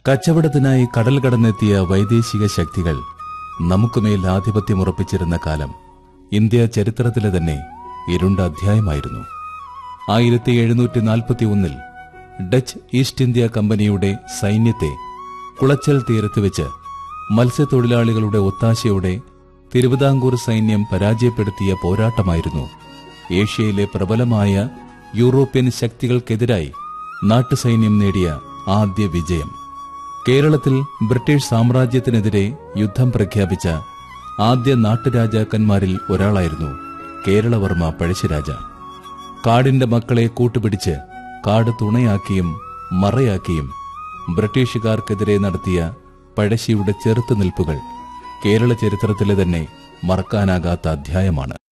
കച്ചവടത്തിനായി കടൽ കടന്നെത്തിയ വൈദേശിക ശക്തികൾ നമുക്കുമേൽ ആധിപത്യമുറപ്പിച്ചിരുന്ന കാലം ഇന്ത്യ ചരിത്രത്തിലെ തന്നെ ഇരുണ്ട അധ്യായമായിരുന്നു ആയിരത്തി എഴുന്നൂറ്റി നാൽപ്പത്തി ഒന്നിൽ ഡച്ച് ഈസ്റ്റ് ഇന്ത്യ കമ്പനിയുടെ സൈന്യത്തെ കുളച്ചൽ തീരത്ത് വെച്ച് മത്സ്യത്തൊഴിലാളികളുടെ ഒത്താശയോടെ തിരുവിതാംകൂർ സൈന്യം പരാജയപ്പെടുത്തിയ പോരാട്ടമായിരുന്നു ഏഷ്യയിലെ പ്രബലമായ യൂറോപ്യൻ ശക്തികൾക്കെതിരായി നാട്ടുസൈന്യം നേടിയ ആദ്യ വിജയം കേരളത്തിൽ ബ്രിട്ടീഷ് സാമ്രാജ്യത്തിനെതിരെ യുദ്ധം പ്രഖ്യാപിച്ച ആദ്യ നാട്ടുരാജാക്കന്മാരിൽ ഒരാളായിരുന്നു കേരളവർമ്മ പഴശ്ശിരാജ കാടിന്റെ മക്കളെ കൂട്ടുപിടിച്ച് കാട് തുണയാക്കിയും മറയാക്കിയും ബ്രിട്ടീഷുകാർക്കെതിരെ നടത്തിയ പഴശ്ശിയുടെ ചെറുത്തുനിൽപ്പുകൾ കേരള ചരിത്രത്തിലെ തന്നെ മറക്കാനാകാത്ത അധ്യായമാണ്